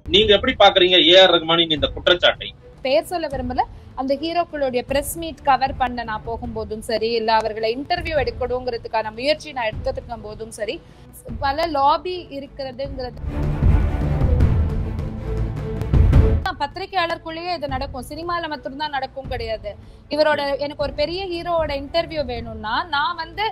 நீங்க எப்படி பாக்குறீங்க ஏ ஆர் ரகுமானின் இந்த குற்றச்சாட்டை பேர் சொல்ல விரும்பல அந்த ஹீரோக்களுடைய பிரஸ் மீட் கவர் பண்ண நான் போகும்போதும் சரி இல்ல அவர்களை இன்டர்வியூ எடுக்கணுங்கிறதுக்கான முயற்சி நான் எடுத்துருக்கும் போதும் சரி பல லாபி இருக்கிறதுங்கிறது பத்திரிகையாளருக்குள்ளேயே இது நடக்கும் சினிமால மட்டும்தான் நடக்கும் கிடையாது இவரோட எனக்கு ஒரு பெரிய ஹீரோவோட இன்டர்வியூ வேணும்னா நான் வந்து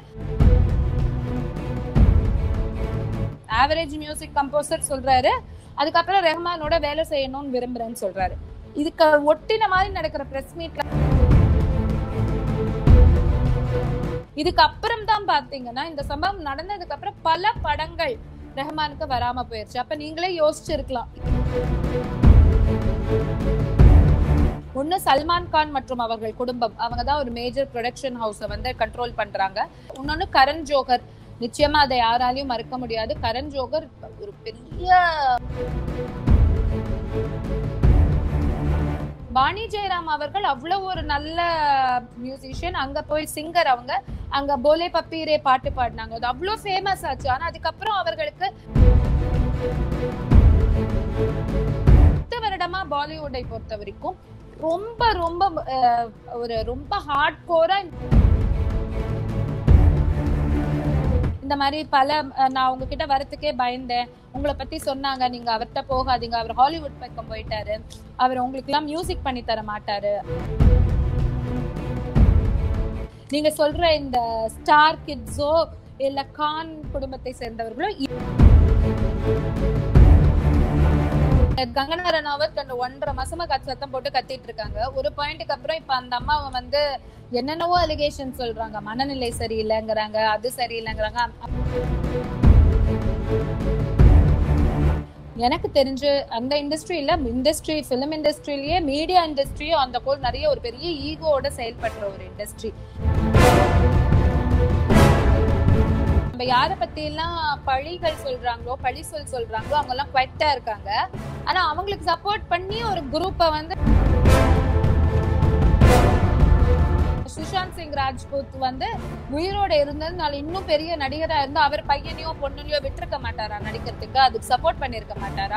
ஆவரேஜ் மியூசிக் கம்போசர் சொல்றாரு அதுக்கப்புறம் ரெஹ்மானோட வேலை செய்யணும்னு விரும்புறேன்னு சொல்றாரு இதுக்கு ஒட்டின மாதிரி நடக்கிற பிரஸ் மீட்ல இதுக்கு அப்புறம் தான் பாத்தீங்கன்னா இந்த சம்பவம் நடந்ததுக்கு அப்புறம் பல படங்கள் ரெஹ்மானுக்கு வராம போயிருச்சு அப்ப நீங்களே யோசிச்சிருக்கலாம் ஒண்ணு சல்மான் கான் மற்றும் அவர்கள் குடும்பம் அவங்க தான் ஒரு மேஜர் ப்ரொடக்ஷன் ஹவுஸை வந்து கண்ட்ரோல் பண்றாங்க இன்னொன்னு கரண் ஜோகர் நிச்சயமா அதை யாராலையும் மறுக்க முடியாது கரண் ஜோகர் ஒரு பெரிய வாணி ஜெயராம் அவர்கள் அவ்வளவு ஒரு நல்ல மியூசிஷியன் அங்க போய் சிங்கர் அவங்க அங்க போலே பப்பீரே பாட்டு பாடினாங்க அது அவ்வளவு ஃபேமஸ் ஆச்சு ஆனா அதுக்கப்புறம் அவர்களுக்கு பத்து வருடமா பாலிவுட்டை பொறுத்த வரைக்கும் ரொம்ப ரொம்ப அஹ், ஒரு ரொம்ப ஹார்ட் கோரா இந்த மாதிரி பல அஹ், நான் உங்ககிட்ட வரத்துக்கே பயந்தேன் உங்களை பத்தி சொன்னாங்க நீங்க அவர்கிட்ட போகாதீங்க அவர் ஹாலிவுட் பக்கம் போயிட்டாரு அவர் உங்களுக்கு எல்லாம் மியூசிக் பண்ணி தர மாட்டாரு நீங்க சொல்ற இந்த ஸ்டார் கிட்ஸோ இல்ல கான் குடும்பத்தை சேர்ந்தவர்களோ இ- கங்கனா ரனாவத் அந்த ஒன்றரை மாசமா கத்து சத்தம் போட்டு கத்திட்டு இருக்காங்க ஒரு பாயிண்ட்டுக்கு அப்புறம் இப்ப அந்த அம்மாவை வந்து என்னென்னவோ அலிகேஷன் சொல்றாங்க மனநிலை சரியில்லைங்கிறாங்க அது சரியில்லைங்கிறாங்க எனக்கு தெரிஞ்சு அந்த இண்டஸ்ட்ரியில இண்டஸ்ட்ரி ஃபிலிம் இண்டஸ்ட்ரியிலேயே மீடியா இண்டஸ்ட்ரியும் அந்த போல் நிறைய ஒரு பெரிய ஈகோவோட செயல்படுற ஒரு இண்டஸ்ட்ரி நம்ம யார பத்தி எல்லாம் பழிகள் சொல்றாங்களோ பழி சொல் சொல்றாங்களோ அவங்க எல்லாம் குவைட்டா இருக்காங்க ஆனா அவங்களுக்கு சப்போர்ட் பண்ணி ஒரு குரூப்பை வந்து சுஷாந்த் சிங் ராஜ்பூத் வந்து உயிரோட இருந்ததுனால இன்னும் பெரிய நடிகரா இருந்து அவர் பையனையோ பொண்ணுலையோ விட்டுருக்க மாட்டாரா நடிக்கிறதுக்கு அதுக்கு சப்போர்ட் பண்ணிருக்க மாட்டாரா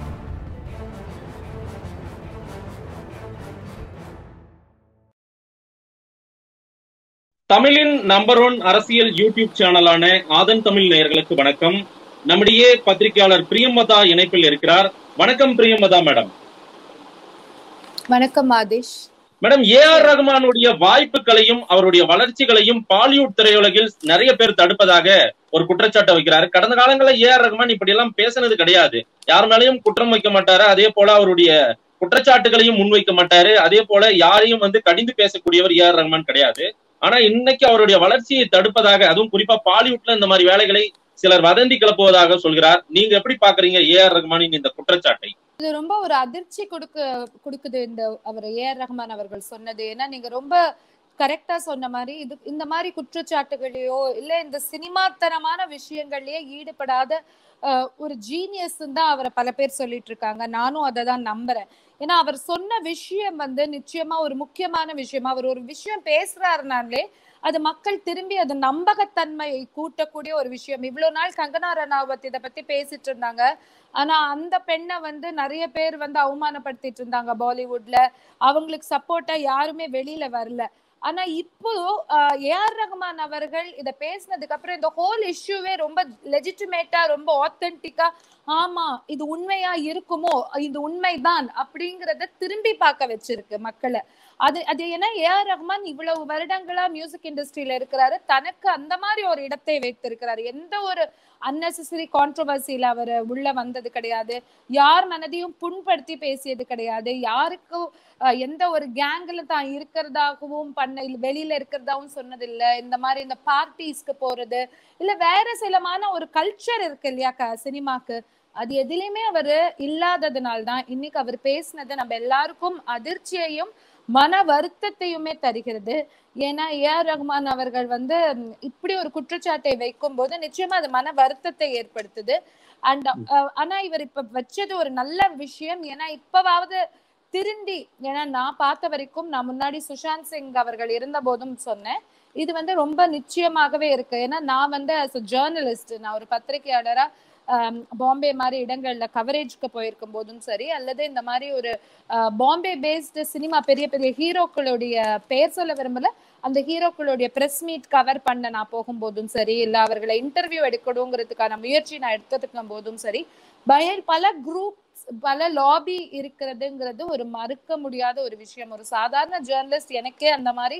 தமிழின் நம்பர் ஒன் அரசியல் யூடியூப் சேனலான ஆதன் தமிழ் நேயர்களுக்கு வணக்கம் நம்முடைய பத்திரிகையாளர் பிரியமதா இணைப்பில் இருக்கிறார் வணக்கம் பிரியமதா மேடம் வணக்கம் ஆதிஷ் மேடம் ஏ ஆர் ரகுமானுடைய வாய்ப்புகளையும் அவருடைய வளர்ச்சிகளையும் பாலிவுட் திரையுலகில் நிறைய பேர் தடுப்பதாக ஒரு குற்றச்சாட்டை வைக்கிறாரு கடந்த காலங்களில் ஏ ஆர் ரகுமான் இப்படி எல்லாம் பேசினது கிடையாது யார் மேலேயும் குற்றம் வைக்க மாட்டாரு அதே போல அவருடைய குற்றச்சாட்டுகளையும் முன்வைக்க மாட்டாரு அதே போல யாரையும் வந்து கடிந்து பேசக்கூடியவர் ஏ ஆர் ரகுமான் கிடையாது ஆனா இன்னைக்கு அவருடைய வளர்ச்சியை தடுப்பதாக அதுவும் குறிப்பா பாலிவுட்ல இந்த மாதிரி வேலைகளை சிலர் வதந்தி கிளப்புவதாக சொல்கிறார் நீங்க எப்படி பாக்குறீங்க ஏ ஆர் ரகுமானின் இந்த குற்றச்சாட்டை இது ரொம்ப ஒரு அதிர்ச்சி கொடுக்க கொடுக்குது இந்த அவர் ஏ ஆர் ரஹ்மான் அவர்கள் சொன்னது ஏன்னா நீங்க ரொம்ப கரெக்டா சொன்ன மாதிரி இது இந்த மாதிரி குற்றச்சாட்டுகளையோ இல்ல இந்த சினிமாத்தனமான விஷயங்கள்லயே ஈடுபடாத அஹ், ஒரு ஜீனியஸ் தான் அவரை பல பேர் சொல்லிட்டு இருக்காங்க நானும் அதை தான் நம்புறேன் ஏன்னா அவர் சொன்ன விஷயம் வந்து நிச்சயமா ஒரு முக்கியமான விஷயம் அவர் ஒரு விஷயம் பேசுறாருனாலே அது மக்கள் திரும்பி அது நம்பகத்தன்மையை கூட்டக்கூடிய ஒரு விஷயம் இவ்வளவு நாள் கங்கனா ரனாவத் இதை பத்தி பேசிட்டு இருந்தாங்க ஆனா அந்த பெண்ணை வந்து நிறைய பேர் வந்து அவமானப்படுத்திட்டு இருந்தாங்க பாலிவுட்ல அவங்களுக்கு சப்போர்ட்டா யாருமே வெளியில வரல ஆனா இப்போ ஏஆர் ரஹ்மான் அவர்கள் இத பேசினதுக்கு அப்புறம் இந்த ஹோல் இஷ்யூவே ரொம்ப லெஜிட்டிமேட்டா ரொம்ப ஆத்தென்டிக்கா ஆமா இது உண்மையா இருக்குமோ இது உண்மைதான் அப்படிங்கறத திரும்பி பார்க்க வச்சிருக்கு மக்களை அது அது ஏன்னா ஏஆர் ரஹ்மான் இவ்வளவு வருடங்களா மியூசிக் இண்டஸ்ட்ரியில இருக்கிறாரு தனக்கு அந்த மாதிரி ஒரு இடத்தை வைத்திருக்கிறாரு எந்த ஒரு அன்னெசரி கான்ட்ரவர்சியில அவர் உள்ள வந்தது கிடையாது யார் மனதையும் புண்படுத்தி பேசியது கிடையாது யாருக்கும் அஹ், எந்த ஒரு கேங்ல தான் இருக்கிறதாகவும் பண்ண இல்ல வெளியில இருக்கிறதாவும் சொன்னதில்ல இந்த மாதிரி இந்த பார்ட்டிஸ்க்கு போறது இல்ல வேற சிலமான ஒரு கல்ச்சர் இருக்கு இல்லையா க சினிமாக்கு அது எதுலயுமே அவரு இல்லாததுனால தான் இன்னைக்கு அவர் பேசினது நம்ம எல்லாருக்கும் அதிர்ச்சியையும் மன வருத்தத்தையுமே தருகிறது ஏன்னா ஏ ஆர் ரஹ்மான் அவர்கள் வந்து ம், இப்படி ஒரு குற்றச்சாட்டை வைக்கும் போது நிச்சயமா அது மன வருத்தத்தை ஏற்படுத்துது அண்ட் ஆனா இவர் இப்ப வச்சது ஒரு நல்ல விஷயம் ஏன்னா இப்பவாவது திருந்தி ஏன்னா நான் பார்த்த வரைக்கும் நான் முன்னாடி சுஷாந்த் சிங் அவர்கள் இருந்த போதும் சொன்னேன் இது வந்து ரொம்ப நிச்சயமாகவே இருக்கு ஏன்னா நான் வந்து as a ஜேர்னலிஸ்ட் நான் ஒரு பத்திரிகையாளரா ஆம், பாம்பே மாதிரி இடங்கள்ல கவரேஜ்க்கு போயிருக்கும் போதும் சரி அல்லது இந்த மாதிரி ஒரு அஹ், பாம்பே பேஸ்டு சினிமா பெரிய பெரிய ஹீரோக்களுடைய பெயர் சொல்ல விரும்பல அந்த ஹீரோக்களுடைய பிரஸ் மீட் கவர் பண்ண நான் போகும்போதும் சரி இல்ல அவர்களை இன்டர்வியூ எடுக்கணுங்கிறதுக்கான முயற்சி நான் எடுத்துக்கும் போதும் சரி பய பல குரூப் பல லாபி இருக்கிறதுங்கிறது ஒரு மறுக்க முடியாத ஒரு விஷயம் ஒரு சாதாரண ஜேர்னலிஸ்ட் எனக்கே அந்த மாதிரி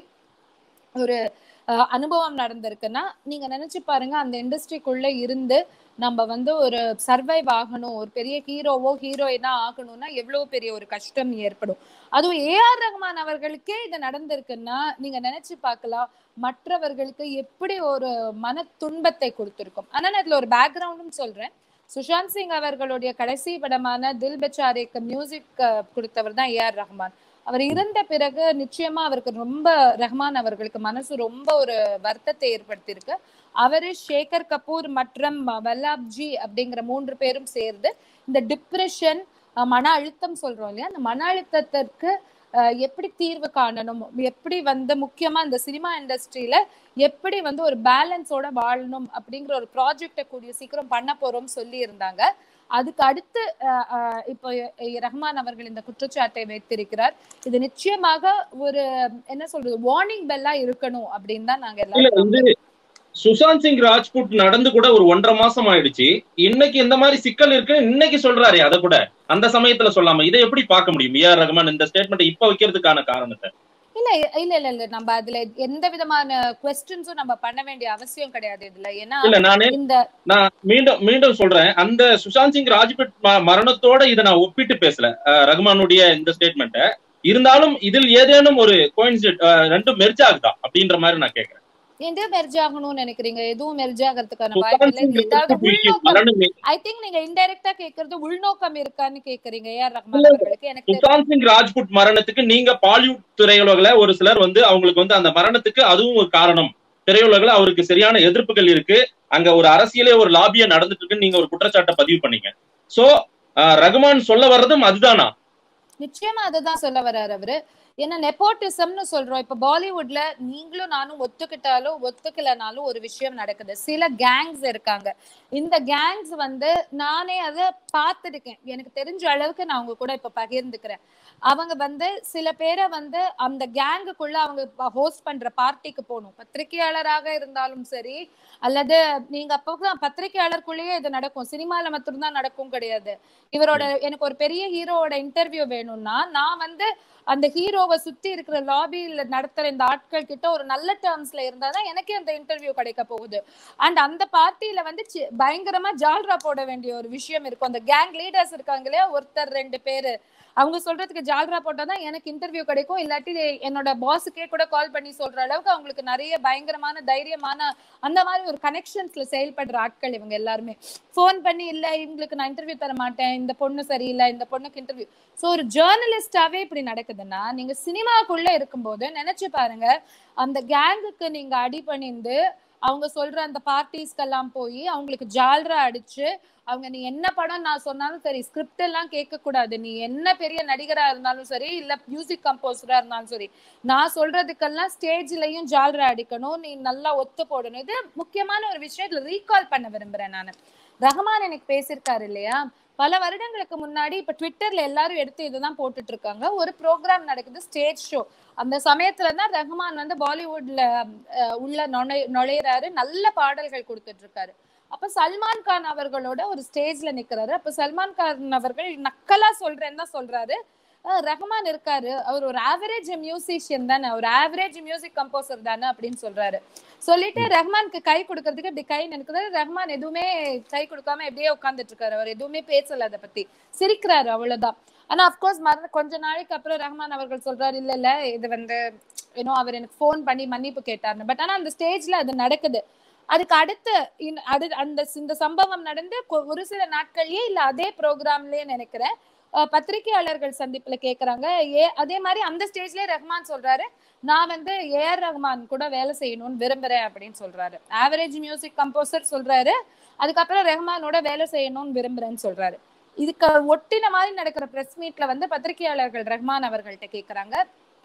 ஒரு அஹ், அனுபவம் நடந்திருக்குன்னா நீங்க நினைச்சு பாருங்க அந்த இண்டஸ்ட்ரிக்குள்ள இருந்து நம்ம வந்து ஒரு சர்வைவ் ஆகணும் ஒரு பெரிய ஹீரோவோ ஹீரோயினா ஆகணும்னா எவ்வளவு பெரிய ஒரு கஷ்டம் ஏற்படும் அதுவும் ஏஆர் ரஹ்மான் அவர்களுக்கே இது நடந்திருக்குன்னா நீங்க நினைச்சு பார்க்கலாம் மற்றவர்களுக்கு எப்படி ஒரு மன துன்பத்தை கொடுத்திருக்கும் ஆனா நான் இதுல ஒரு பேக்ரவுண்டும் சொல்றேன் சுஷாந்த் சிங் அவர்களுடைய கடைசி படமான தில் பெச்சாரேக்கு மியூசிக் கொடுத்தவர் தான் ஏஆர் ரஹ்மான் அவர் இறந்த பிறகு நிச்சயமா அவருக்கு ரொம்ப ரஹ்மான் அவர்களுக்கு மனசு ரொம்ப ஒரு வருத்தத்தை ஏற்படுத்தியிருக்கு அவரு ஷேகர் கபூர் மற்றும் வல்லாப்ஜி அப்படிங்கிற மூன்று பேரும் சேர்ந்து இந்த டிப்ரெஷன் மன அழுத்தம் சொல்றோம் இல்லையா அந்த மன அழுத்தத்திற்கு அஹ், எப்படி தீர்வு காணணும் எப்படி வந்து முக்கியமா இந்த சினிமா இண்டஸ்ட்ரியில எப்படி வந்து ஒரு பேலன்ஸோட வாழணும் அப்படிங்கிற ஒரு ப்ராஜெக்டை கூடிய சீக்கிரம் பண்ண போறோம் சொல்லி இருந்தாங்க அதுக்கு அடுத்து அஹ், அஹ், இப்போ எ- ரஹ்மான் அவர்கள் இந்த குற்றச்சாட்டை வைத்திருக்கிறார் இது நிச்சயமாக ஒரு என்ன சொல்றது வார்னிங் பெல்லா இருக்கணும் அப்படின்னு தான் நாங்க இல்ல எல்லாரும் வந்து சுஷாந்த் சிங் ராஜ்புட் நடந்து கூட ஒரு ஒன்றரை மாசம் ஆயிடுச்சு இன்னைக்கு இந்த மாதிரி சிக்கல் இருக்கு இன்னைக்கு சொல்றாரு அத கூட அந்த சமயத்துல சொல்லாம இதை எப்படி பார்க்க முடியும் ஏஆர் ரஹ்மான் இந்த ஸ்டேட்மெண்ட் இப்ப வைக்கிறதுக்கான காரணத்தை இல்ல இல்ல இல்ல இல்ல நம்ம அதுல எந்த விதமான கொஸ்டின்ஸும் நம்ம பண்ண வேண்டிய அவசியம் கிடையாது இதுல ஏன்னா இல்ல நானே இந்த நான் மீண்டும் மீண்டும் சொல்றேன் அந்த சுஷாந்த் சிங் ராஜ்புட் ம- மரணத்தோட இதை நான் ஒப்பிட்டு பேசல அஹ், ரஹ்மானுடைய இந்த ஸ்டேட்மெண்ட்டை இருந்தாலும் இதில் ஏதேனும் ஒரு கோயின்சிட் ரெண்டும் மெர்ஜ் ஆகுதா அப்படின்ற மாதிரி நான் கேட்கிறேன் எந்த மெர்ஜ் ஆகணும்னு நினைக்கிறீங்க எதுவும் மெர்ஜ் ஆகிறதுக்கான சுஷாந்த் வாய்ப்பு இல்லை சிங் இது ஏதாவது ராஜ்புட் உள்நோக்கம் மரணமே ஐ திங்க் நீங்க இன்டைரக்டா கேக்குறது உள்நோக்கம் இருக்கான்னு கேக்குறீங்க ஏஆர் ரஹ்மான் இல்ல, அவர்களுக்கு எனக்கு தெரியும் சுஷாந்த் சிங் ராஜ்புட் மரணத்துக்கு நீங்க பாலிவுட் திரையுலகில ஒரு சிலர் வந்து அவங்களுக்கு வந்து அந்த மரணத்துக்கு அதுவும் ஒரு காரணம் திரையுலகில் அவருக்கு சரியான எதிர்ப்புகள் இருக்கு அங்க ஒரு அரசியலே ஒரு லாபியா நடந்துட்டு இருக்குன்னு நீங்க ஒரு குற்றச்சாட்டை பதிவு பண்ணீங்க சோ ரகுமான் சொல்ல வர்றதும் அதுதானா நிச்சயமா அதுதான் சொல்ல வர்றாரு அவரு ஏன்னா நெப்போட்டிசம்னு சொல்றோம் இப்ப பாலிவுட்ல நீங்களும் நானும் ஒத்துக்கிட்டாலும் ஒத்துக்கலனாலும் ஒரு விஷயம் நடக்குது சில கேங்ஸ் இருக்காங்க இந்த கேங்ஸ் வந்து நானே அதை பார்த்துருக்கேன் எனக்கு தெரிஞ்ச அளவுக்கு நான் உங்க கூட இப்ப பகிர்ந்துக்கிறேன் அவங்க வந்து சில பேரை வந்து அந்த கேங்குக்குள்ள அவங்க ஹோஸ்ட் பண்ற பார்ட்டிக்கு போகணும் பத்திரிகையாளராக இருந்தாலும் சரி அல்லது நீங்க அப்போ பத்திரிகையாளருக்குள்ளேயே இது நடக்கும் சினிமால மட்டும்தான் நடக்கும் கிடையாது இவரோட எனக்கு ஒரு பெரிய ஹீரோவோட இன்டர்வியூ வேணும்னா நான் வந்து அந்த ஹீரோவை சுத்தி இருக்கிற லாபியில நடத்துற இந்த ஆட்கள் கிட்ட ஒரு நல்ல டேர்ம்ஸ்ல இருந்தாதான் எனக்கே அந்த இன்டர்வியூ கிடைக்க போகுது அண்ட் அந்த பார்ட்டியில வந்து சி- பயங்கரமா ஜால்ரா போட வேண்டிய ஒரு விஷயம் இருக்கும் அந்த கேங் லீடர்ஸ் இருக்காங்க இல்லையா ஒருத்தர் ரெண்டு பேரு அவங்க சொல்றதுக்கு ஜால்ரா போட்டாதான் எனக்கு இன்டர்வியூ கிடைக்கும் இல்லாட்டி என்னோட பாஸுக்கே கூட கால் பண்ணி சொல்ற அளவுக்கு அவங்களுக்கு நிறைய பயங்கரமான தைரியமான அந்த மாதிரி ஒரு கனெக்ஷன்ஸ்ல செயல்படுற ஆட்கள் இவங்க எல்லாருமே ஃபோன் பண்ணி இல்ல இவங்களுக்கு நான் இன்டர்வியூ தர மாட்டேன் இந்த பொண்ணு சரியில்லை இந்த பொண்ணுக்கு இன்டர்வியூ சோ ஒரு ஜேர்னலிஸ்டாவே இப்படி நடக்குதுன்னா நீங்க சினிமாக்குள்ள இருக்கும்போது நினைச்சு பாருங்க அந்த கேங்குக்கு நீங்க அடி பணிந்து அவங்க சொல்ற அந்த பார்ட்டிஸ்க்கெல்லாம் போய் அவங்களுக்கு ஜால்ரா அடிச்சு அவங்க நீ என்ன படம் நான் சொன்னாலும் சரி ஸ்கிரிப்ட் எல்லாம் கேட்க கூடாது நீ என்ன பெரிய நடிகரா இருந்தாலும் சரி இல்ல மியூசிக் கம்போசரா இருந்தாலும் சரி நான் சொல்றதுக்கெல்லாம் ஸ்டேஜ்லயும் ஜால்ரா அடிக்கணும் நீ நல்லா ஒத்து போடணும் இது முக்கியமான ஒரு விஷயம் இதுல ரீகால் பண்ண விரும்புறேன் நான் ரஹ்மான் எனக்கு பேசியிருக்காரு இல்லையா பல வருடங்களுக்கு முன்னாடி இப்ப ட்விட்டர்ல எல்லாரும் எடுத்து இதுதான் போட்டுட்டு இருக்காங்க ஒரு ப்ரோக்ராம் நடக்குது ஸ்டேஜ் ஷோ அந்த சமயத்துல தான் ரஹ்மான் வந்து பாலிவுட்ல அஹ், உள்ள நுழை நுழையிறாரு நல்ல பாடல்கள் கொடுத்துட்டு இருக்காரு அப்ப சல்மான் கான் அவர்களோட ஒரு ஸ்டேஜ்ல நிக்கிறாரு அப்ப சல்மான் கான் அவர்கள் நக்கலா சொல்றேன்னு தான் சொல்றாரு அஹ், ரஹ்மான் இருக்காரு அவர் ஒரு ஆவரேஜ் மியூசிஷியன் தானே ஒரு ஆவரேஜ் மியூசிக் கம்போசர் தானே அப்படின்னு சொல்றாரு சொல்லிட்டு ரஹ்மானுக்கு கை கொடுக்கறதுக்கு இப்படி கை நினைக்கிறாரு ரஹ்மான் எதுவுமே கை கொடுக்காம எப்படியே உட்கார்ந்துட்டு இருக்காரு அவர் எதுவுமே பேசல அதை பத்தி சிரிக்கிறாரு அவ்வளவுதான் ஆனா அப்கோர்ஸ் மற கொஞ்ச நாளைக்கு அப்புறம் ரஹ்மான் அவர்கள் சொல்றாரு இல்ல இல்ல இது வந்து ஏன்னோ அவர் எனக்கு ஃபோன் பண்ணி மன்னிப்பு கேட்டாருன்னு பட் ஆனா அந்த ஸ்டேஜ்ல அது நடக்குது அதுக்கு அடுத்து இன்- அது அந்த இந்த சம்பவம் நடந்து கொ- ஒரு சில நாட்கள்லயே இல்ல அதே ப்ரோக்ராம்லயே நினைக்கிறேன் அஹ் பத்திரிகையாளர்கள் சந்திப்புல கேக்குறாங்க ஏ அதே மாதிரி அந்த ஸ்டேஜ்லயே ரஹ்மான் சொல்றாரு நான் வந்து ஏஆர் ரஹ்மான் கூட வேலை செய்யணும்னு விரும்புறேன் அப்படின்னு சொல்றாரு ஆவரேஜ் மியூசிக் கம்போசர் சொல்றாரு அதுக்கப்புறம் ரஹ்மானோட வேலை செய்யணும்னு விரும்புறேன்னு சொல்றாரு இதுக்கு ஒட்டின மாதிரி நடக்கிற பிரஸ் மீட்ல வந்து பத்திரிகையாளர்கள் ரஹ்மான் அவர்கள்ட்ட கேக்குறாங்க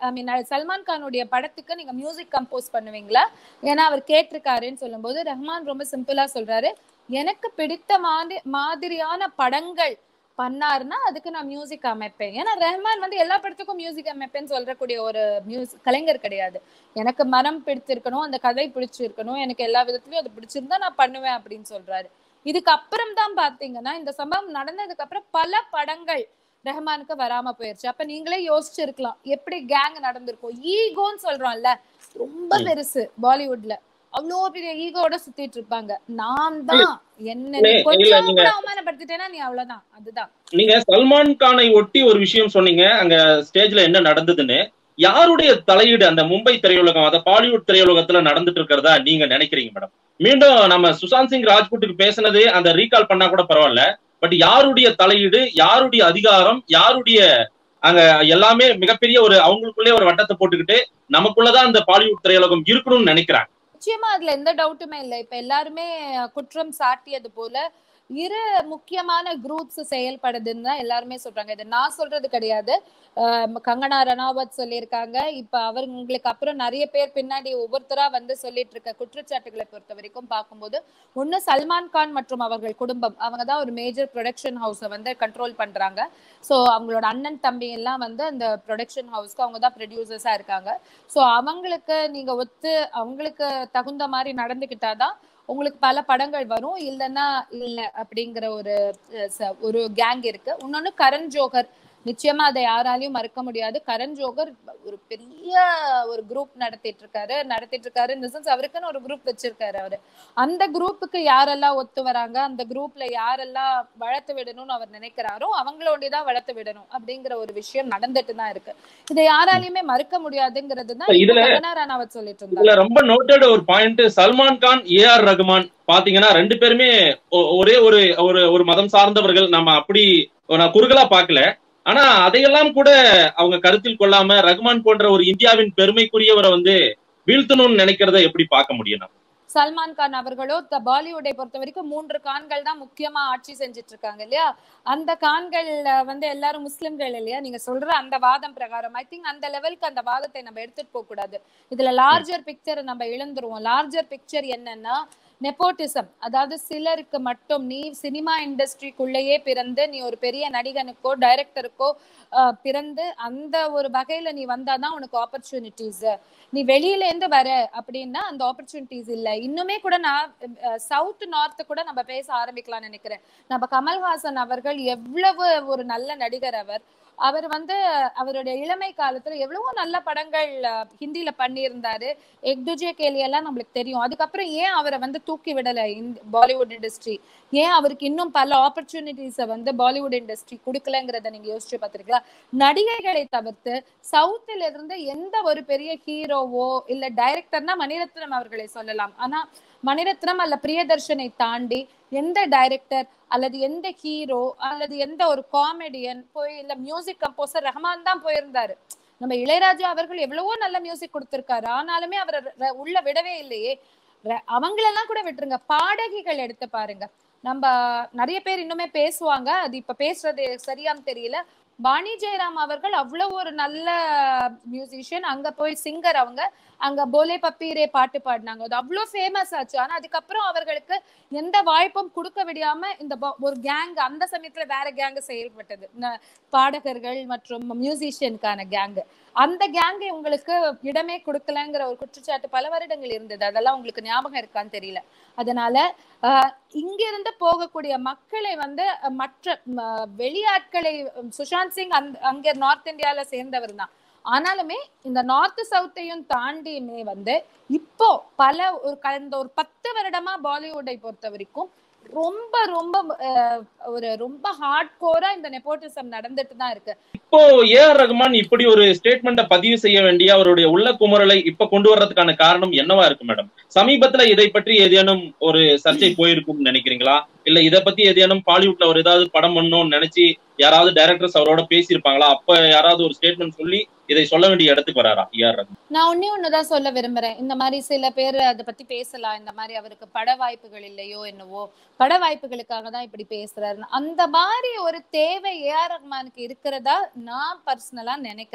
ஐ மீன் சல்மான் கானுடைய படத்துக்கு நீங்க மியூசிக் கம்போஸ் பண்ணுவீங்களா ஏன்னா அவர் கேட்டிருக்காருன்னு சொல்லும்போது ரஹ்மான் ரொம்ப சிம்பிளா சொல்றாரு எனக்கு பிடித்த மாதிரி மாதிரியான படங்கள் பண்ணாருன்னா அதுக்கு நான் மியூசிக் அமைப்பேன் ஏன்னா ரஹ்மான் வந்து எல்லா படத்துக்கும் மியூசிக் அமைப்பேன்னு சொல்றக்கூடிய ஒரு மியூசிக் கலைஞர் கிடையாது எனக்கு மனம் பிடித்திருக்கணும் அந்த கதை பிடிச்சிருக்கணும் எனக்கு எல்லா விதத்துலயும் அது பிடிச்சிருந்தா நான் பண்ணுவேன் அப்படின்னு சொல்றாரு இதுக்கு அப்புறம் தான் பாத்தீங்கன்னா இந்த சம்பவம் நடந்ததுக்கு அப்புறம் பல படங்கள் ரஹ்மானுக்கு வராம போயிருச்சு அப்ப நீங்களே யோசிச்சிருக்கலாம் எப்படி கேங் நடந்திருக்கும் ஈகோன்னு சொல்றோம்ல ரொம்ப ம். பெருசு பாலிவுட்ல அவ்வளோ பெரிய ஈகோட சுத்திட்டு இருப்பாங்க நான் தான் என்ன நீ இல்ல, இல்ல, கொஞ்சம் நீங்க- கூட அவமானப்படுத்திட்டேன்னா நீ அவ்வளவுதான் அதுதான் நீங்க சல்மான் கானை ஒட்டி ஒரு விஷயம் சொன்னீங்க அங்க ஸ்டேஜ்ல என்ன நடந்ததுன்னு யாருடைய தலையீடு அந்த மும்பை திரையுலகம் அத பாலிவுட் திரையுலகத்துல நடந்துட்டு இருக்கிறதா நீங்க நினைக்கிறீங்க மேடம் மீண்டும் நம்ம சுசாந்த் சிங் ராஜ்புட்டுக்கு பேசினது அந்த ரீகால் பண்ணா கூட பரவாயில்ல பட் யாருடைய தலையீடு யாருடைய அதிகாரம் யாருடைய அங்க எல்லாமே மிகப்பெரிய ஒரு அவங்களுக்குள்ளே ஒரு வட்டத்தை போட்டுக்கிட்டு நமக்குள்ளதான் அந்த பாலிவுட் திரையுலகம் இருக்கணும்னு நினைக்கிறாங்க நிச்சயமா அதுல எந்த டவுட்டுமே இல்லை இப்ப எல்லாருமே குற்றம் சாட்டியது போல இரு முக்கியமான குரூப்ஸ் செயல்படுதுன்னு தான் எல்லாருமே சொல்றாங்க இது நான் சொல்றது கிடையாது அஹ் கங்கனா ரணாவத் சொல்லியிருக்காங்க இப்ப அவங்களுக்கு அப்புறம் நிறைய பேர் பின்னாடி ஒவ்வொருத்தரா வந்து சொல்லிட்டு இருக்க குற்றச்சாட்டுகளை பொறுத்த வரைக்கும் பார்க்கும்போது ஒண்ணு சல்மான் கான் மற்றும் அவர்கள் குடும்பம் அவங்க தான் ஒரு மேஜர் ப்ரொடக்ஷன் ஹவுஸை வந்து கண்ட்ரோல் பண்றாங்க ஸோ அவங்களோட அண்ணன் தம்பி எல்லாம் வந்து அந்த ப்ரொடக்ஷன் ஹவுஸ்க்கு அவங்க தான் ப்ரொடியூசர்ஸா இருக்காங்க ஸோ அவங்களுக்கு நீங்க ஒத்து அவங்களுக்கு தகுந்த மாதிரி நடந்துக்கிட்டாதான் உங்களுக்கு பல படங்கள் வரும் இல்லைன்னா இல்ல அப்படிங்கிற ஒரு அஹ், ச- ஒரு கேங் இருக்கு இன்னொன்னு கரண் ஜோகர் நிச்சயமா அதை யாராலையும் மறுக்க முடியாது கரண் ஜோகர் ஒரு பெரிய ஒரு குரூப் நடத்திட்டு இருக்காரு நடத்திட்டு இருக்காரு இந்த சென்ஸ் அவருக்குன்னு ஒரு குரூப் வச்சிருக்காரு அவரு அந்த குரூப்புக்கு யாரெல்லாம் ஒத்து வராங்க அந்த குரூப்ல யாரெல்லாம் வளர்த்து விடணும்னு அவர் நினைக்கிறாரோ அவங்களோடதான் வளர்த்து விடணும் அப்படிங்கிற ஒரு விஷயம் நடந்துட்டு தான் இருக்கு இதை யாராலையுமே மறுக்க முடியாதுங்கிறது தான் இதுல- கங்கனா ரனாவத் சொல்லிட்டு இருந்தாங்க இதுல ரொம்ப நோட்டட் ஒரு point Salman Khan A R Rahman பாத்தீங்கன்னா ரெண்டு பேருமே ஒ- ஒரே ஒரு ஒரு ஒரு மதம் சார்ந்தவர்கள் நம்ம அப்படி நான் குறுகலா பார்க்கல ஆனா அதையெல்லாம் கூட அவங்க கருத்தில் கொள்ளாம ரகுமான் போன்ற ஒரு இந்தியாவின் பெருமைக்குரியவரை வந்து வீழ்த்தணும்னு நினைக்கிறத எப்படி பார்க்க முடியும் நம்ம? சல்மான் கான் அவர்களோ த பாலிவுட்டை பொறுத்த வரைக்கும் மூன்று கான்கள் தான் முக்கியமா ஆட்சி செஞ்சுட்டு இருக்காங்க இல்லையா அந்த கான்கள் அஹ், வந்து எல்லாரும் முஸ்லிம்கள் இல்லையா நீங்க சொல்ற அந்த வாதம் பிரகாரம் ஐ திங்க் அந்த லெவலுக்கு அந்த வாதத்தை நம்ம எடுத்துட்டு போக கூடாது இதுல லார்ஜர் பிக்சர் நம்ம இழந்துருவோம் லார்ஜர் பிக்சர் என்னன்னா நெப்போட்டிசம் அதாவது சிலருக்கு மட்டும் நீ சினிமா இண்டஸ்ட்ரிக்குள்ளேயே பிறந்து நீ ஒரு பெரிய நடிகனுக்கோ டைரக்டருக்கோ பிறந்து அந்த ஒரு வகையில நீ வந்தாதான் உனக்கு ஆப்பர்ச்சுனிட்டிஸ் நீ வெளியில இருந்து வர அப்படின்னா அந்த ஆப்பர்ச்சுனிட்டிஸ் இல்ல இன்னுமே கூட நான் சவுத் நார்த் கூட நம்ம பேச ஆரம்பிக்கலாம்னு நினைக்கிறேன் நம்ம கமல்ஹாசன் அவர்கள் எவ்வளவு ஒரு நல்ல நடிகர் அவர் அவர் வந்து அவருடைய இளமை காலத்துல எவ்வளவோ நல்ல படங்கள் அஹ், ஹிந்தில பண்ணியிருந்தாரு எக் துஜே கேலி எல்லாம் நம்மளுக்கு தெரியும் அதுக்கப்புறம் ஏன் அவரை வந்து தூக்கி விடல இந்த பாலிவுட் இண்டஸ்ட்ரி ஏன் அவருக்கு இன்னும் பல ஆப்பர்ச்சுனிட்டிஸை வந்து பாலிவுட் இண்டஸ்ட்ரி கொடுக்கலங்கிறத நீங்க யோசிச்சு பார்த்திருக்கீங்களா நடிகைகளை தவிர்த்து சவுத்துல இருந்து எந்த ஒரு பெரிய ஹீரோவோ இல்ல டைரக்டர்னா மணிரத்னம் அவர்களை சொல்லலாம் ஆனா மணிரத்னம் அல்ல பிரியதர்ஷனை தாண்டி எந்த டைரக்டர் அல்லது எந்த ஹீரோ அல்லது எந்த ஒரு காமெடியன் போய் இல்ல மியூசிக் கம்போசர் ரஹ்மான் தான் போயிருந்தாரு நம்ம இளையராஜா அவர்கள் எவ்வளவோ நல்ல மியூசிக் கொடுத்திருக்காரு ஆனாலுமே அவரை ர- உள்ள விடவே இல்லையே ர- அவங்களெல்லாம் கூட விட்டுருங்க பாடகிகள் எடுத்து பாருங்க நம்ம நிறைய பேர் இன்னுமே பேசுவாங்க அது இப்ப பேசுறது சரியான்னு தெரியல வாணி ஜெயராம் அவர்கள் அவ்வளவு ஒரு நல்ல மியூசிஷியன் அங்க போய் சிங்கர் அவங்க அங்க போலே பப்பீரே பாட்டு பாடினாங்க அது அவ்வளவு ஃபேமஸ் ஆச்சு ஆனா அதுக்கப்புறம் அவர்களுக்கு எந்த வாய்ப்பும் கொடுக்க விடாம இந்த ப- ஒரு கேங் அந்த சமயத்துல வேற கேங் செயல்பட்டது ந- பாடகர்கள் மற்றும் மியூசிஷியனுக்கான கேங் அந்த கேங் உங்களுக்கு இடமே கொடுக்கலங்கிற ஒரு குற்றச்சாட்டு பல வருடங்கள் இருந்தது அதெல்லாம் உங்களுக்கு ஞாபகம் இருக்கான்னு தெரியல அதனால ஆஹ், இங்கிருந்து போகக்கூடிய மக்களை வந்து அஹ், மற்ற ம, வெளியாட்களை உம், சுஷாந்த் சிங் அந்த அங்க நார்த் இந்தியால சேர்ந்தவர் தான் ஆனாலுமே இந்த நார்த் சவுத்தையும் தாண்டியுமே வந்து இப்போ பல ஒரு கடந்த ஒரு பத்து வருடமா பாலிவுட்டை பொறுத்த வரைக்கும் ரொம்ப ரொம்ப அஹ், ஒரு ரொம்ப ஹார்ட் கோரா இந்த நெப்போட்டிசம் நடந்துட்டு தான் இருக்கு இப்போ ஏ ஆர் ரகுமான் இப்படி ஒரு ஸ்டேட்மெண்ட்டை பதிவு செய்ய வேண்டிய அவருடைய உள்ள குமுறலை இப்ப கொண்டு வர்றதுக்கான காரணம் என்னவா இருக்கு மேடம் சமீபத்துல இதை பற்றி ஏதேனும் ஒரு சர்ச்சை போயிருக்கும்னு நினைக்கிறீங்களா இல்ல இத பத்தி ஏதேனும் பாலிவுட்ல ஒரு ஏதாவது படம் பண்ணணும்னு நினைச்சு யாராவது டைரக்டர்ஸ் அவரோட பேசியிருப்பாங்களா அப்ப யாராவது ஒரு ஸ்டேட்மெண்ட் சொல்லி இதை சொல்ல வேண்டிய இடத்துக்கு வராரா ஏ ஆர் ரகுமான் நான் ஒன்னே ஒண்ணுதான் சொல்ல விரும்புறேன் இந்த மாதிரி சில பேர் அதை பத்தி பேசலாம் இந்த மாதிரி அவருக்கு பட வாய்ப்புகள் இல்லையோ என்னவோ பட வாய்ப்புகளுக்காக தான் இப்படி பேசுறாரு அந்த மாதிரி ஒரு தேவை ஏஆர் ரஹ்மானுக்கு இருக்கிறதா நான் பர்சனலா நினைக்கல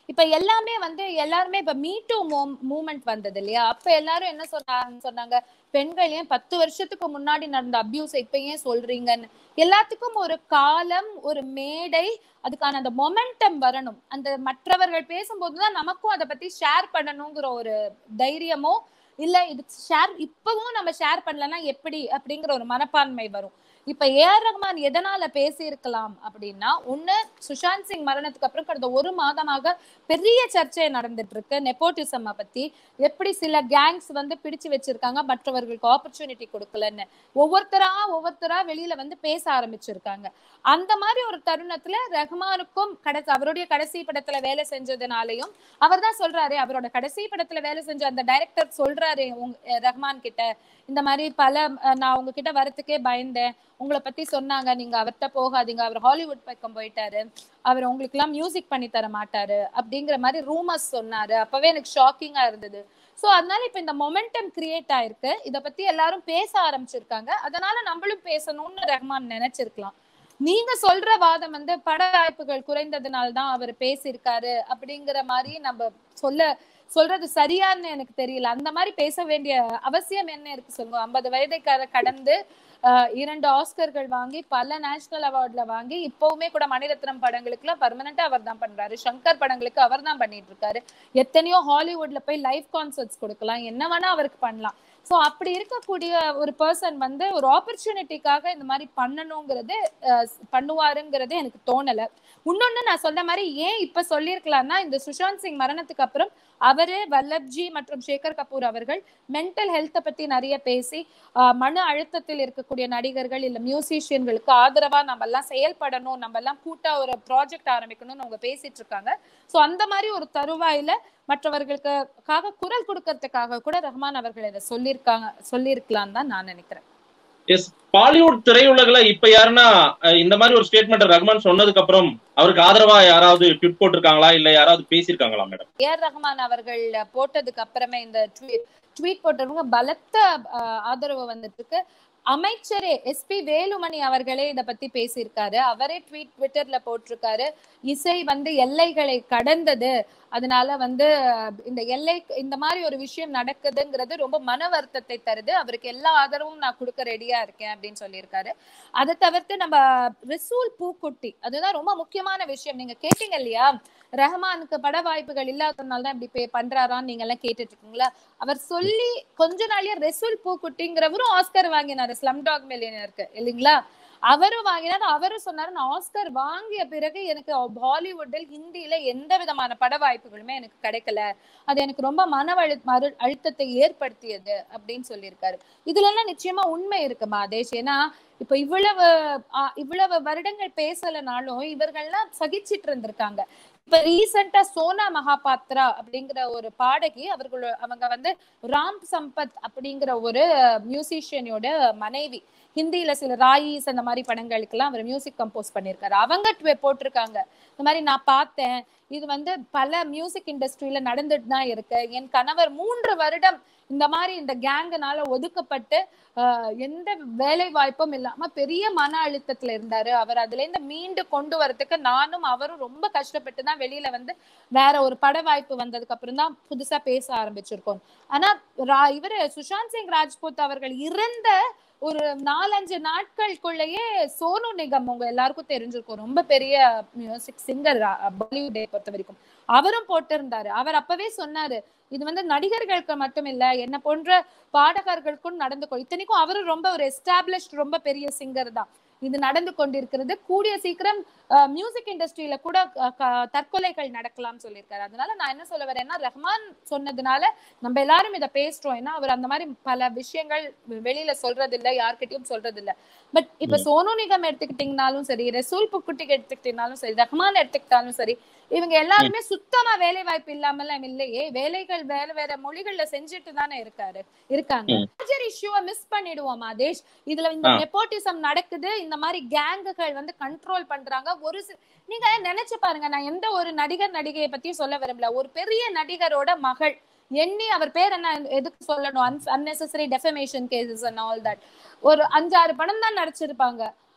இப்ப எல்லாமே வந்து எல்லாருமே இப்ப மீட்டு மூமெண்ட் வந்தது இல்லையா அப்ப எல்லாரும் என்ன சொன்னாங்க சொன்னாங்க பெண்கள் ஏன் பத்து வருஷத்துக்கு முன்னாடி நடந்த அபியூஸ் இப்ப ஏன் சொல்றீங்கன்னு எல்லாத்துக்கும் ஒரு காலம் ஒரு மேடை அதுக்கான அந்த மொமெண்டம் வரணும் அந்த மற்றவர்கள் பேசும்போதுதான் நமக்கும் அதை பத்தி ஷேர் பண்ணணுங்கிற ஒரு தைரியமோ இல்ல இது ஷேர் இப்பவும் நம்ம ஷேர் பண்ணலன்னா எப்படி அப்படிங்கிற ஒரு மனப்பான்மை வரும் இப்ப ஏஆர் ரஹ்மான் எதனால பேசியிருக்கலாம் அப்படின்னா ஒண்ணு சுஷாந்த் சிங் மரணத்துக்கு அப்புறம் கடந்த ஒரு மாதமாக பெரிய சர்ச்சை நடந்துட்டு இருக்கு நெப்போட்டிசம் பத்தி எப்படி சில கேங்ஸ் வந்து பிடிச்சு வச்சிருக்காங்க மற்றவர்களுக்கு ஆப்பர்ச்சுனிட்டி கொடுக்கலன்னு ஒவ்வொருத்தரா ஒவ்வொருத்தரா வெளியில வந்து பேச ஆரம்பிச்சிருக்காங்க அந்த மாதிரி ஒரு தருணத்துல ரஹ்மானுக்கும் கடைசி அவருடைய கடைசி படத்துல வேலை செஞ்சதுனாலையும் அவர் தான் சொல்றாரு அவரோட கடைசி படத்துல வேலை செஞ்ச அந்த டைரக்டர் சொல்றாரு உங்க ரஹ்மான் கிட்ட இந்த மாதிரி பல நான் உங்ககிட்ட வரத்துக்கே பயந்தேன் உங்களை பத்தி சொன்னாங்க நீங்க அவர்கிட்ட போகாதீங்க அவர் ஹாலிவுட் பக்கம் போயிட்டாரு அவர் உங்களுக்கு எல்லாம் மியூசிக் பண்ணி தர மாட்டாரு அப்படிங்கிற மாதிரி ரூமர்ஸ் சொன்னாரு அப்பவே எனக்கு ஷாக்கிங்கா இருந்தது சோ அதனால இப்ப இந்த மொமெண்டம் கிரியேட் ஆயிருக்கு இத பத்தி எல்லாரும் பேச ஆரம்பிச்சிருக்காங்க அதனால நம்மளும் பேசணும்னு ரஹ்மான் நினைச்சிருக்கலாம் நீங்க சொல்ற வாதம் வந்து பட வாய்ப்புகள் குறைந்ததுனால தான் அவர் பேசியிருக்காரு அப்படிங்கிற மாதிரி நம்ம சொல்ல சொல்றது சரியான்னு எனக்கு தெரியல அந்த மாதிரி பேச வேண்டிய அவசியம் என்ன இருக்கு சொல்லுங்க ஐம்பது வயதை கடந்து இரண்டு ஆஸ்கர்கள் வாங்கி பல நேஷனல் அவார்ட்ல வாங்கி இப்பவுமே கூட மணிரத்னம் படங்களுக்கு எல்லாம் பர்மனண்டா அவர் தான் பண்றாரு சங்கர் படங்களுக்கு அவர் தான் பண்ணிட்டு இருக்காரு எத்தனையோ ஹாலிவுட்ல போய் லைவ் கான்சர்ட்ஸ் கொடுக்கலாம் என்ன வேணா அவருக்கு பண்ணலாம் சோ அப்படி இருக்கக்கூடிய ஒரு பர்சன் வந்து ஒரு ஆப்பர்ச்சுனிட்டிக்காக இந்த மாதிரி பண்ணணுங்கிறது பண்ணுவாருங்கிறது எனக்கு தோணல இன்னொன்னு நான் சொன்ன மாதிரி ஏன் இப்ப சொல்லியிருக்கலாம்னா இந்த சுஷாந்த் சிங் மரணத்துக்கு அப்புறம் அவரு வல்லப்ஜி மற்றும் சேகர் கபூர் அவர்கள் மென்டல் ஹெல்த்தை பத்தி நிறைய பேசி மன அழுத்தத்தில் இருக்கக்கூடிய நடிகர்கள் இல்ல மியூசிஷியன்களுக்கு ஆதரவா நம்ம எல்லாம் செயல்படணும் நம்ம எல்லாம் கூட்டா ஒரு ப்ராஜெக்ட் ஆரம்பிக்கணும்னு அவங்க பேசிட்டு இருக்காங்க சோ அந்த மாதிரி ஒரு தருவாயில மற்றவர்களுக்காக குரல் கொடுக்கறதுக்காக கூட ரஹ்மான் அவர்கள் இதை சொல்லியிருக்காங்க சொல்லியிருக்கலாம் தான் நான் நினைக்கிறேன் எஸ் பாலிவுட் திரையுலகில இப்ப யாருன்னா இந்த மாதிரி ஒரு ஸ்டேட்மெண்ட் ரஹ்மான் சொன்னதுக்கு அப்புறம் அவருக்கு ஆதரவா யாராவது ட்விட் போட்டிருக்காங்களா இல்ல யாராவது பேசியிருக்காங்களா மேடம் ஏஆர் ரஹ்மான் அவர்கள் போட்டதுக்கு அப்புறமே இந்த ட்வீட் போட்டவங்க பலத்த ஆதரவு வந்துட்டு அமைச்சரே எஸ்பி வேலுமணி அவர்களே இத பத்தி பேசியிருக்காரு அவரே ட்வீட் ட்விட்டர்ல போட்டிருக்காரு இசை வந்து எல்லைகளை கடந்தது அதனால வந்து இந்த எல்லை இந்த மாதிரி ஒரு விஷயம் நடக்குதுங்கிறது ரொம்ப மன வருத்தத்தை தருது அவருக்கு எல்லா ஆதரவும் நான் கொடுக்க ரெடியா இருக்கேன் அப்படின்னு சொல்லியிருக்காரு அதை தவிர்த்து நம்ம ரிசூல் பூக்குட்டி அதுதான் ரொம்ப முக்கியமான விஷயம் நீங்க கேட்டீங்க இல்லையா ரஹ்மானுக்கு பட வாய்ப்புகள் இல்லாததுனால தான் இப்படி பண்றாரான்னு நீங்க எல்லாம் கேட்டுட்டு இருக்கீங்களா அவர் சொல்லி கொஞ்ச நாளே ரெசூல் பூக்குட்டிங்கிறவரும் ஆஸ்கர் வாங்கினாரு ஸ்லம் டாக் மில்லியனருக்கு இல்லைங்களா அவரும் வாங்கினார் அவரும் சொன்னாரு நான் ஆஸ்கர் வாங்கிய பிறகு எனக்கு பாலிவுட்டில் ஹிந்தியில எந்த விதமான பட வாய்ப்புகளுமே எனக்கு கிடைக்கல அது எனக்கு ரொம்ப மன அழு மறு அழுத்தத்தை ஏற்படுத்தியது அப்படின்னு சொல்லியிருக்காரு இதுல எல்லாம் நிச்சயமா உண்மை இருக்கு மாதேஷ் ஏன்னா இப்ப இவ்வளவு இவ்வளவு வருடங்கள் பேசலனாலும் இவர்கள்லாம் சகிச்சிட்டு இருந்திருக்காங்க இப்ப ரீசெண்டா சோனா மகாபாத்ரா அப்படிங்கிற ஒரு பாடகி அவர்கள் அவங்க வந்து ராம் சம்பத் அப்படிங்கிற ஒரு மியூசிஷியனோட மனைவி ஹிந்தியில சில ராயிஸ் அந்த மாதிரி படங்களுக்கு எல்லாம் அவர் மியூசிக் கம்போஸ் பண்ணிருக்காரு அவங்க போட்டிருக்காங்க இந்த மாதிரி நான் பார்த்தேன் இது வந்து பல மியூசிக் இண்டஸ்ட்ரியில நடந்துட்டு தான் இருக்கு என் கணவர் மூன்று வருடம் இந்த மாதிரி இந்த கேங்குனால ஒதுக்கப்பட்டு எந்த வேலை வாய்ப்பும் இல்லாம பெரிய மன அழுத்தத்துல இருந்தாரு அவர் அதுல இருந்து மீண்டு கொண்டு வரதுக்கு நானும் அவரும் ரொம்ப கஷ்டப்பட்டு தான் வெளியில வந்து வேற ஒரு பட வாய்ப்பு வந்ததுக்கு அப்புறம் தான் புதுசா பேச ஆரம்பிச்சிருக்கோம் ஆனா இவரு சுஷாந்த் சிங் ராஜ்பூத் அவர்கள் இறந்த ஒரு நாலஞ்சு நாட்களுக்குள்ளேயே சோனு நிகம் உங்க எல்லாருக்கும் தெரிஞ்சிருக்கும் ரொம்ப பெரிய மியூசிக் சிங்கர் பாலிவுட்டை பொறுத்த வரைக்கும் அவரும் போட்டிருந்தாரு அவர் அப்பவே சொன்னாரு இது வந்து நடிகர்களுக்கு மட்டும் இல்ல என்ன போன்ற பாடகர்களுக்கும் நடந்து கொள் இத்தனைக்கும் அவரும் ரொம்ப ஒரு எஸ்டாப்ளிஷ்ட் ரொம்ப பெரிய சிங்கர் தான் இது நடந்து கொண்டிருக்கிறது கூடிய சீக்கிரம் மியூசிக் இண்டஸ்ட்ரியில கூட தற்கொலைகள் நடக்கலாம் சொல்லியிருக்காரு அதனால நான் என்ன சொல்ல வரேன்னா ரஹ்மான் சொன்னதுனால நம்ம எல்லாரும் இதை பேசுறோம் ஏன்னா அவர் அந்த மாதிரி பல விஷயங்கள் வெளியில சொல்றது இல்ல யார்கிட்டயும் சொல்றது இல்ல பட் இப்ப சோனு நிகம் எடுத்துக்கிட்டீங்கனாலும் சரி ரசூல் புக்குட்டி எடுத்துக்கிட்டீங்கனாலும் சரி ரஹ்மான் எடுத்துக்கிட்டாலும் சரி இவங்க எல்லாருமே சுத்தமா வேலை வாய்ப்பு இல்லாமலாம் இல்லையே வேலைகள் வேற வேற மொழிகள்ல செஞ்சுட்டு தானே இருக்காரு இருக்காங்க மேஜர் இஷ்யூவை மிஸ் பண்ணிடுவோம் மாதேஷ் இதுல இந்த நெப்போட்டிசம் நடக்குது இந்த மாதிரி கேங்குகள் வந்து கண்ட்ரோல் பண்றாங்க ஒரு நீங்க நினைச்சு பாருங்க நான் எந்த ஒரு நடிகர் நடிகையை பத்தியும் சொல்ல விரும்பல ஒரு பெரிய நடிகரோட மகள் எண்ணி அவர் பேர் என்ன எதுக்கு சொல்லணும் unnecessary defamation cases and all that ஒரு அஞ்சாறு படம் தான் நடிச்சிருப்பாங்க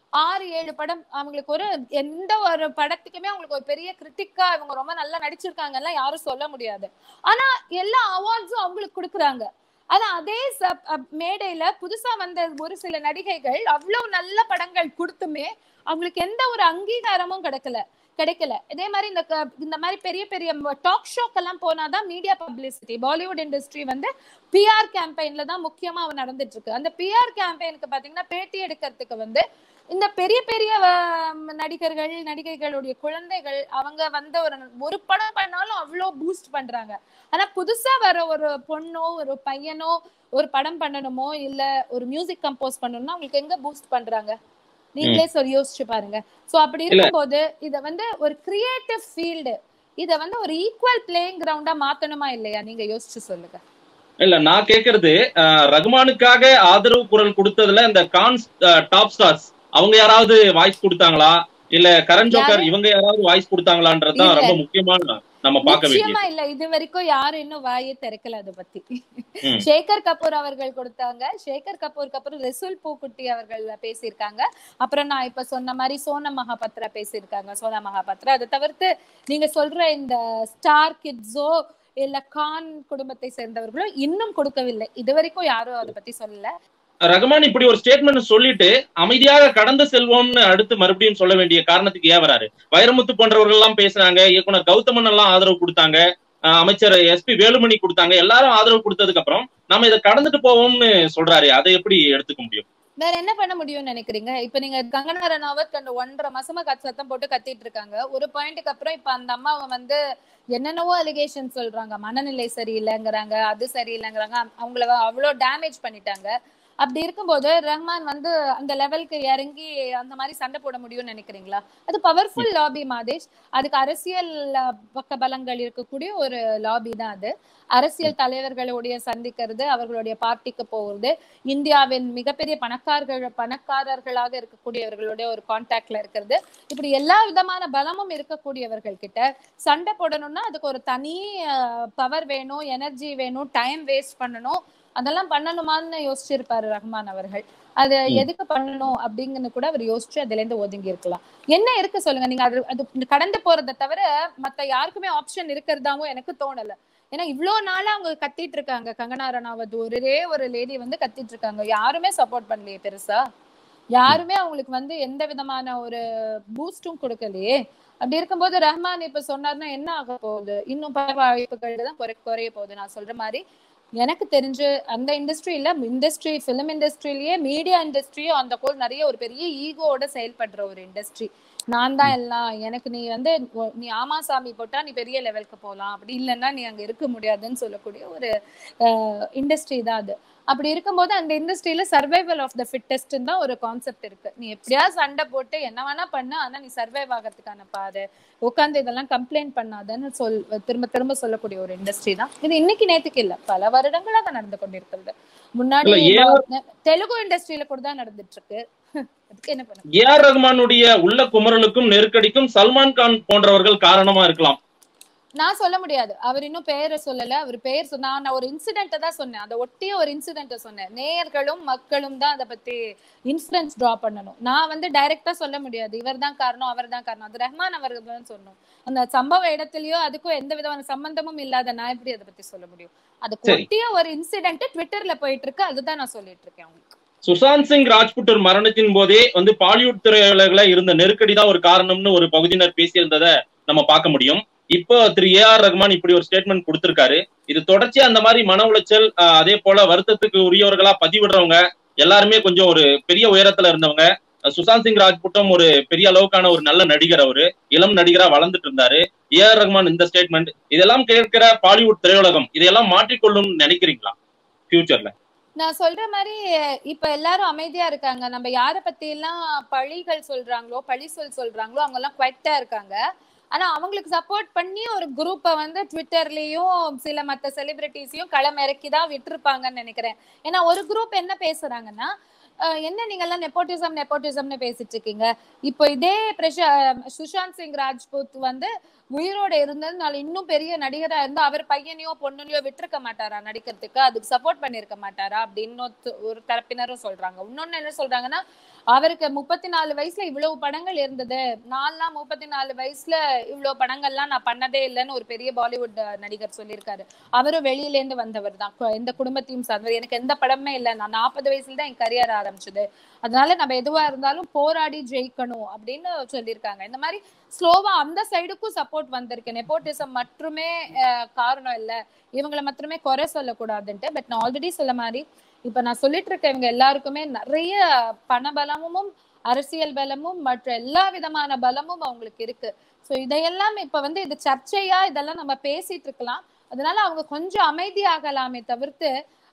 ஆறு ஏழு படம் அவங்களுக்கு ஒரு எந்த ஒரு படத்துக்குமே அவங்களுக்கு ஒரு பெரிய கிரிட்டிக்கா இவங்க ரொம்ப நல்லா நடிச்சிருக்காங்க எல்லாம் யாரும் சொல்ல முடியாது ஆனா எல்லா அவார்ட்ஸும் அவங்களுக்கு கொடுக்குறாங்க ஆனா அதே ச- அப்- மேடையில புதுசா வந்த ஒரு சில நடிகைகள் அவ்வளவு நல்ல படங்கள் கொடுத்துமே அவங்களுக்கு எந்த ஒரு அங்கீகாரமும் கிடைக்கல கிடைக்கல இதே மாதிரி இந்த க- இந்த மாதிரி பெரிய பெரிய டாக் ஷோக்கெல்லாம் போனாதான் மீடியா பப்ளிசிட்டி பாலிவுட் இண்டஸ்ட்ரி வந்து பிஆர் கேம்பெயின்ல தான் முக்கியமா அவ நடந்துட்டு இருக்கு அந்த பிஆர் கேம்பெயினுக்கு பாத்தீங்கன்னா பேட்டி எடுக்கிறதுக்கு வந்து இந்த பெரிய பெரிய அஹ், நடிகர்கள் நடிகைகளுடைய குழந்தைகள் அவங்க வந்து ஒரு ஒரு படம் பண்ணாலும் அவ்வளோ பூஸ்ட் பண்றாங்க ஆனா புதுசா வர ஒரு பொண்ணோ ஒரு பையனோ ஒரு படம் பண்ணணுமோ இல்ல ஒரு மியூசிக் கம்போஸ் பண்ணணும்னா அவங்களுக்கு எங்க பூஸ்ட் பண்றாங்க நீங்களே சொல்லி யோசிச்சு பாருங்க சோ அப்படி இருக்கும்போது இத வந்து ஒரு கிரியேட்டிவ் ஃபீல்டு இத வந்து ஒரு ஈக்குவல் பிளேயிங் கிரவுண்டா மாத்தணுமா இல்லையா நீங்க யோசிச்சு சொல்லுங்க இல்ல நான் கேக்குறது அஹ், ரகுமானுக்காக ஆதரவு குரல் கொடுத்ததுல இந்த கான்ஸ் டாப் ஸ்டார்ஸ் அவங்க யாராவது வாய்ஸ் கொடுத்தாங்களா இல்ல கரண் ஜோக்கர் இவங்க யாராவது வாய்ஸ் கொடுத்தாங்களான்றதுதான் இல்ல. ரொம்ப முக்கியமான நம்ம பார்க்க வேண்டியது நிச்சயமா இல்ல இது வரைக்கும் யாரும் இன்னும் வாயை திறக்கல அதை பத்தி ம். சேகர் கபூர் அவர்கள் கொடுத்தாங்க சேகர் கபூருக்கு அப்புறம் ரெசுல் பூக்குட்டி அவர்கள் பேசியிருக்காங்க அப்புறம் நான் இப்ப சொன்ன மாதிரி சோனம் மகாபத்ரா பேசியிருக்காங்க சோனா மகாபத்ரா அதை தவிர்த்து நீங்க சொல்ற இந்த ஸ்டார் கிட்ஸோ இல்ல கான் குடும்பத்தை சேர்ந்தவர்களோ இன்னும் கொடுக்கவில்லை இது வரைக்கும் யாரும் அதை பத்தி சொல்லல ரகுமான் இப்படி ஒரு ஸ்டேட்மெண்ட் சொல்லிட்டு அமைதியாக கடந்து செல்வோம்னு அடுத்து மறுபடியும் சொல்ல வேண்டிய காரணத்துக்கு ஏன் வராரு வைரமுத்து போன்றவர்கள் எல்லாம் பேசுனாங்க இயக்குனர் கௌதமன் எல்லாம் ஆதரவு கொடுத்தாங்க அஹ் அமைச்சர் எஸ்பி வேலுமணி கொடுத்தாங்க எல்லாரும் ஆதரவு கொடுத்ததுக்கு அப்புறம் நம்ம இதை கடந்துட்டு போவோம்னு சொல்றாரு அதை எப்படி எடுத்துக்க முடியும் வேற என்ன பண்ண முடியும்னு நினைக்கிறீங்க இப்ப நீங்க கங்கனா ரனாவத் கண்டு ஒன்றரை மாசமா கத் சத்தம் போட்டு கத்திட்டு இருக்காங்க ஒரு பாயிண்ட்டுக்கு அப்புறம் இப்ப அந்த அம்மாவை வந்து என்னென்னவோ அலிகேஷன் சொல்றாங்க மனநிலை சரியில்லைங்கிறாங்க அது சரியில்லைங்கிறாங்க அவங்கள அவ்வளவு டேமேஜ் பண்ணிட்டாங்க அப்படி இருக்கும்போது ரஹ்மான் வந்து அந்த லெவலுக்கு இறங்கி அந்த மாதிரி சண்டை போட முடியும்னு நினைக்கிறீங்களா அது பவர்ஃபுல் லாபி மாதேஷ் அதுக்கு அரசியல் அஹ், பக்க பலங்கள் இருக்கக்கூடிய ஒரு லாபி தான் அது அரசியல் தலைவர்களுடைய சந்திக்கிறது அவர்களுடைய பார்ட்டிக்கு போகிறது இந்தியாவின் மிகப்பெரிய பணக்காரர்கள் பணக்காரர்களாக இருக்கக்கூடியவர்களுடைய ஒரு கான்டாக்ட்ல இருக்கிறது இப்படி எல்லா விதமான பலமும் இருக்கக்கூடியவர்கள் கிட்ட சண்டை போடணும்னா அதுக்கு ஒரு தனி பவர் வேணும் எனர்ஜி வேணும் டைம் வேஸ்ட் பண்ணணும் அதெல்லாம் பண்ணணுமான்னு யோசிச்சிருப்பாரு ரஹ்மான் அவர்கள் அது ம். எதுக்கு பண்ணணும் அப்படிங்கன்னு கூட அவர் யோசிச்சு அதுல இருந்து ஒதுங்கி இருக்கலாம் என்ன இருக்கு சொல்லுங்க நீங்க அது அது கடந்து போறதை தவிர மத்த யாருக்குமே ஆப்ஷன் இருக்கிறதாவும் எனக்கு தோணல ஏன்னா இவ்ளோ நாளா அவங்க கத்திட்டு இருக்காங்க கங்கனா ரனாவத் ஒரே ஒரு லேடி வந்து கத்திட்டு இருக்காங்க யாருமே சப்போர்ட் பண்ணலையே பெருசா யாருமே அவங்களுக்கு வந்து எந்த விதமான ஒரு பூஸ்டும் கொடுக்கலையே அப்படி இருக்கும்போது ரஹ்மான் இப்ப சொன்னார்னா என்ன ஆக போகுது இன்னும் பல வாய்ப்புகள் தான் குறை குறைய போகுது நான் சொல்ற மாதிரி எனக்கு தெரிஞ்சு அந்த இண்டஸ்ட்ரியில இண்டஸ்ட்ரி ஃபிலிம் இண்டஸ்ட்ரியிலேயே மீடியா இண்டஸ்ட்ரியும் அந்த போல் நிறைய ஒரு பெரிய ஈகோவோட செயல்படுற ஒரு இண்டஸ்ட்ரி நான் தான் எல்லாம் எனக்கு நீ வந்து ஒ- நீ ஆமா சாமி போட்டா நீ பெரிய லெவலுக்கு போகலாம் அப்படி இல்லைன்னா நீ அங்க இருக்க முடியாதுன்னு சொல்லக்கூடிய ஒரு இண்டஸ்ட்ரி தான் அது அப்படி இருக்கும்போது அந்த இண்டஸ்ட்ரியில சர்வைவல் ஆஃப் த ஃபிட்டஸ்ட் தான் ஒரு கான்செப்ட் இருக்கு நீ எப்படியா சண்டை போட்டு என்ன வேணா பண்ணு ஆனா நீ சர்வைவ் ஆகிறதுக்கான பாரு உட்காந்து இதெல்லாம் கம்ப்ளைண்ட் பண்ணாதன்னு சொல் திரும்ப திரும்ப சொல்லக்கூடிய ஒரு இண்டஸ்ட்ரி தான் இது இன்னைக்கு நேத்துக்கு இல்ல பல வருடங்களாக நடந்து கொண்டிருக்கிறது முன்னாடி இல்ல, ஏன் தெலுங்கு இண்டஸ்ட்ரியில கூட தான் நடந்துட்டு இருக்கு அதுக்கு என்ன பண்ண ஏ ஆர் ரகுமானுடைய உள்ள குமரலுக்கும் நெருக்கடிக்கும் சல்மான் கான் போன்றவர்கள் காரணமா இருக்கலாம் நான் சொல்ல முடியாது அவர் இன்னும் பெயரை சொல்லல அவர் பெயர் சொன்னா நான் ஒரு இன்சிடென்ட்டை தான் சொன்னேன் அதை ஒட்டிய ஒரு இன்சிடென்ட்டை சொன்னேன் நேயர்களும் மக்களும் தான் அதை பத்தி இன்ஃபுளுன்ஸ் டிரா பண்ணணும் நான் வந்து டைரக்டா சொல்ல முடியாது இவர் தான் காரணம் அவர் தான் காரணம் அது ரஹ்மான் அவர்கள் தான் சொல்லணும் அந்த சம்பவ இடத்துலயோ அதுக்கும் எந்த விதமான சம்பந்தமும் இல்லாத நான் எப்படி அதை பத்தி சொல்ல முடியும் அதுக்கு சரி. ஒட்டிய ஒரு இன்சிடென்ட் ட்விட்டர்ல போயிட்டு இருக்கு அதுதான் நான் சொல்லிட்டு இருக்கேன் உங்களுக்கு சுசாந்த் சிங் ராஜ்புட்டர் மரணத்தின் போதே வந்து பாலிவுட் திரையுலகில இருந்த நெருக்கடி தான் ஒரு காரணம்னு ஒரு பகுதியினர் பேசியிருந்ததை நம்ம பார்க்க முடியும் இப்போ திரு ஏ ஆர் ரகுமான் இப்படி ஒரு ஸ்டேட்மெண்ட் கொடுத்திருக்காரு இது தொடர்ச்சியா அந்த மாதிரி மன உளைச்சல் ஆஹ், அதே போல வருத்தத்துக்கு உரியவர்களா பதிவிடுறவங்க எல்லாருமே கொஞ்சம் ஒரு பெரிய உயரத்துல இருந்தவங்க அஹ், சுசாந்த் சிங் ராஜ்புட்டும் ஒரு பெரிய அளவுக்கான ஒரு நல்ல நடிகர் அவரு இளம் நடிகரா வளர்ந்துட்டு இருந்தாரு ஏ ஆர் ரகுமான் இந்த ஸ்டேட்மெண்ட் இதெல்லாம் கேட்கிற பாலிவுட் திரையுலகம் இதையெல்லாம் மாற்றிக்கொள்ளும் நினைக்கிறீங்களா ஃபியூச்சர்ல நான் சொல்ற மாதிரி இப்ப எல்லாரும் அமைதியா இருக்காங்க நம்ம யார பத்தி எல்லாம் பழிகள் சொல்றாங்களோ பழி சொல் சொல்றாங்களோ அவங்க எல்லாம் குவைட்டா இருக்காங்க ஆனா அவங்களுக்கு சப்போர்ட் பண்ணி ஒரு குரூப்பை வந்து ட்விட்டர்லயும் சில மத்த செலிபிரிட்டிஸையும் களம் இறக்கி தான் விட்டுருப்பாங்கன்னு நினைக்கிறேன் ஏன்னா ஒரு குரூப் என்ன பேசுறாங்கன்னா அஹ் என்ன நீங்க எல்லாம் நெப்போட்டிசம் நெப்போட்டிசம்னு பேசிட்டு இருக்கீங்க இப்போ இதே பிரஷா சுஷாந்த் சிங் ராஜ்புத் வந்து உயிரோட இருந்ததுனால இன்னும் பெரிய நடிகரா இருந்தா அவர் பையனையோ பொண்ணுலையோ விட்டுருக்க மாட்டாரா நடிக்கிறதுக்கு அதுக்கு சப்போர்ட் பண்ணிருக்க மாட்டாரா அப்படின்னு ஒரு தரப்பினரும் சொல்றாங்க இன்னொன்னு என்ன சொல்றாங்கன்னா அவருக்கு முப்பத்தி நாலு வயசுல இவ்வளவு படங்கள் இருந்தது நான்லாம் முப்பத்தி நாலு வயசுல இவ்வளவு படங்கள்லாம் நான் பண்ணதே இல்லைன்னு ஒரு பெரிய பாலிவுட் நடிகர் சொல்லியிருக்காரு அவரும் வெளியில இருந்து வந்தவர் தான் கு- எந்த குடும்பத்தையும் சார்ந்தவர் எனக்கு எந்த படமே இல்லை நான் நாற்பது வயசுல தான் என் கரியர் ஆரம்பிச்சது அதனால நம்ம எதுவா இருந்தாலும் போராடி ஜெயிக்கணும் அப்படின்னு சொல்லியிருக்காங்க இந்த மாதிரி ஸ்லோவா அந்த சைடுக்கும் சப்போர்ட் வந்திருக்கு நெப்போட்டிசம் மட்டுமே அஹ், காரணம் இல்ல இவங்களை மட்டுமே குறை சொல்லக்கூடாதுன்ட்டு பட் நான் ஆல்ரெடி சொல்ல மாதிரி இப்ப நான் சொல்லிட்டு இருக்க இவங்க எல்லாருக்குமே நிறைய பண பலமும் அரசியல் பலமும் மற்ற எல்லா விதமான பலமும் அவங்களுக்கு இருக்கு சோ இதையெல்லாம் இப்ப வந்து இது சர்ச்சையா இதெல்லாம் நம்ம பேசிட்டு இருக்கலாம் அதனால அவங்க கொஞ்சம் அமைதியாகலாமே தவிர்த்து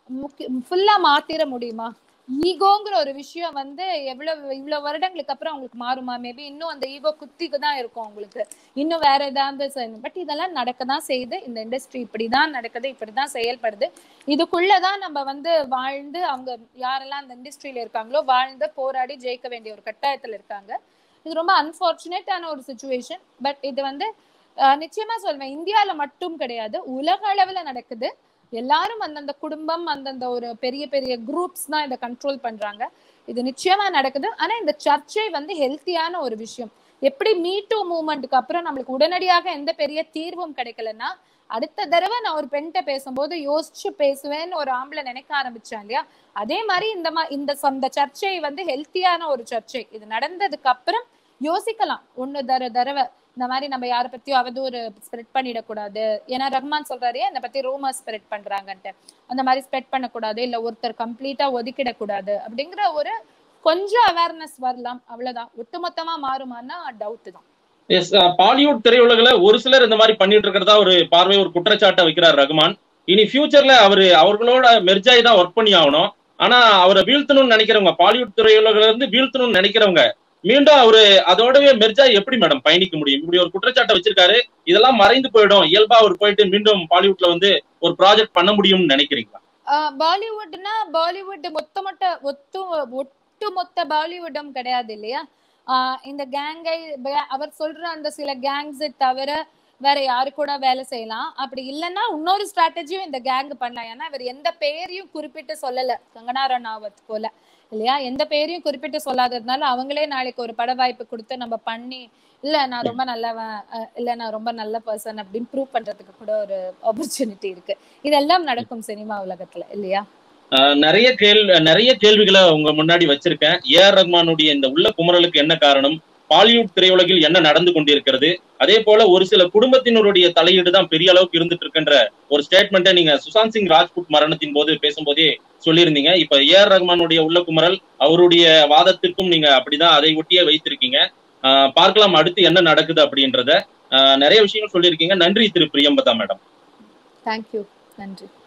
ஃபுல்லா மாத்திர முடியுமா ஈகோங்கிற ஒரு விஷயம் வந்து எவ்வளவு இவ்வளவு வருடங்களுக்கு அப்புறம் அவங்களுக்கு மாறுமா மேபி இன்னும் அந்த ஈகோ குத்திக்கு தான் இருக்கும் அவங்களுக்கு இன்னும் வேற ஏதாவது பட் இதெல்லாம் நடக்க தான் செய்யுது இந்த இண்டஸ்ட்ரி இப்படிதான் நடக்குது இப்படிதான் செயல்படுது இதுக்குள்ளதான் நம்ம வந்து வாழ்ந்து அவங்க யாரெல்லாம் அந்த இண்டஸ்ட்ரியில இருக்காங்களோ வாழ்ந்து போராடி ஜெயிக்க வேண்டிய ஒரு கட்டாயத்துல இருக்காங்க இது ரொம்ப அன்பார்ச்சுனேட்டான ஒரு சுச்சுவேஷன் பட் இது வந்து அஹ், நிச்சயமா சொல்வேன் இந்தியால மட்டும் கிடையாது உலக அளவுல நடக்குது எல்லாரும் அந்தந்த குடும்பம் அந்தந்த ஒரு பெரிய பெரிய குரூப்ஸ் தான் இதை கண்ட்ரோல் பண்றாங்க இது நிச்சயமா நடக்குது ஆனா இந்த சர்ச்சை வந்து ஹெல்த்தியான ஒரு விஷயம் எப்படி மீட்டூ மூவ்மெண்ட்டுக்கு அப்புறம் நம்மளுக்கு உடனடியாக எந்த பெரிய தீர்வும் கிடைக்கலன்னா அடுத்த தடவை நான் ஒரு பெண்கிட்ட பேசும்போது யோசிச்சு பேசுவேன்னு ஒரு ஆம்பளை நினைக்க ஆரம்பிச்சேன் இல்லையா அதே மாதிரி இந்த மா இந்த ச- இந்த சர்ச்சை வந்து ஹெல்த்தியான ஒரு சர்ச்சை இது நடந்ததுக்கு அப்புறம் யோசிக்கலாம் ஒண்ணு தர தடவை இந்த மாதிரி நம்ம யாரை பத்தியும் அவதூறு ஸ்ப்ரெட் பண்ணிடக்கூடாது ஏன்னா ரஹ்மான் சொல்றாரு என்னை பத்தி ரூமர் ஸ்ப்ரெட் பண்றாங்கன்ட்டு அந்த மாதிரி ஸ்ப்ரெட் பண்ணக்கூடாது இல்ல ஒருத்தர் கம்ப்ளீட்டா ஒதுக்கிடக்கூடாது அப்படிங்கிற ஒரு கொஞ்சம் அவேர்னஸ் வரலாம் அவ்வளவுதான் ஒட்டுமொத்தமா மாறுமான்னா டவுட் தான் எஸ் பாலிவுட் திரையுலகில ஒரு சிலர் இந்த மாதிரி பண்ணிட்டு இருக்கிறதா ஒரு பார்வை ஒரு குற்றச்சாட்டை வைக்கிறார் ரகுமான் இனி ஃபியூச்சர்ல அவரு அவர்களோட மெர்ஜாய் தான் ஒர்க் பண்ணி ஆகணும் ஆனா அவரை வீழ்த்தணும்னு நினைக்கிறவங்க பாலிவுட் திரையுலகில இருந்து வீழ்த்தணும்னு நினைக்கிறவங்க மீண்டும் அவரு அதோடவே மெர்ஜாய் எப்படி மேடம் பயணிக்க முடியும் இப்படி ஒரு குற்றச்சாட்டை வச்சிருக்காரு இதெல்லாம் மறைந்து போயிடும் இயல்பா அவர் போயிட்டு மீண்டும் பாலிவுட்ல வந்து ஒரு ப்ராஜெக்ட் பண்ண முடியும்னு நினைக்கிறீங்களா ஆஹ் பாலிவுட்னா பாலிவுட் மொத்த மொத்த ஒத்து ஒட்டு மொத்த பாலிவுட்டும் கிடையாது இல்லையா ஆஹ் இந்த கேங்கை அவர் சொல்ற அந்த சில கேங்ஸ் தவிர வேற யாரு கூட வேலை செய்யலாம் அப்படி இல்லைன்னா இன்னொரு ஸ்ட்ராட்டஜியும் இந்த கேங் பண்ணலாம் ஏன்னா இவர் எந்த பெயரையும் குறிப்பிட்டு சொல்லல கங்கனா ரனாவத் போல இல்லையா எந்த பெயரையும் குறிப்பிட்டு சொல்லாததுனால அவங்களே நாளைக்கு ஒரு பட வாய்ப்பு கொடுத்து நம்ம பண்ணி இல்ல நான் ரொம்ப நல்லவன் அஹ் இல்ல நான் ரொம்ப நல்ல பர்சன் அப்படின்னு ப்ரூவ் பண்றதுக்கு கூட ஒரு ஆப்பர்ச்சுனிட்டி இருக்கு இதெல்லாம் நடக்கும் சினிமா உலகத்துல இல்லையா ஆஹ் நிறைய கேள் நிறைய கேள்விகளை உங்க முன்னாடி வச்சிருக்கேன் ஏ ஆர் ரஹ்மானுடைய இந்த உள்ள குமரலுக்கு என்ன காரணம் பாலிவுட் திரையுலகில் என்ன நடந்து கொண்டிருக்கிறது அதே போல ஒரு சில குடும்பத்தினருடைய தலையீடு தான் பெரிய அளவுக்கு இருந்துட்டு இருக்குன்ற ஒரு ஸ்டேட்மெண்ட்டை நீங்க சுசாந்த் சிங் ராஜ்புட் மரணத்தின் போது பேசும்போதே சொல்லியிருந்தீங்க இப்ப ஏ ஆர் ரஹ்மானுடைய உள்ள குமரல் அவருடைய வாதத்திற்கும் நீங்க அப்படிதான் அதை ஒட்டியே வைத்திருக்கீங்க ஆஹ் பார்க்கலாம் அடுத்து என்ன நடக்குது அப்படின்றத ஆஹ் நிறைய விஷயங்கள் சொல்லியிருக்கீங்க நன்றி திரு பிரியம்பதா மேடம் தேங்க்யூ நன்றி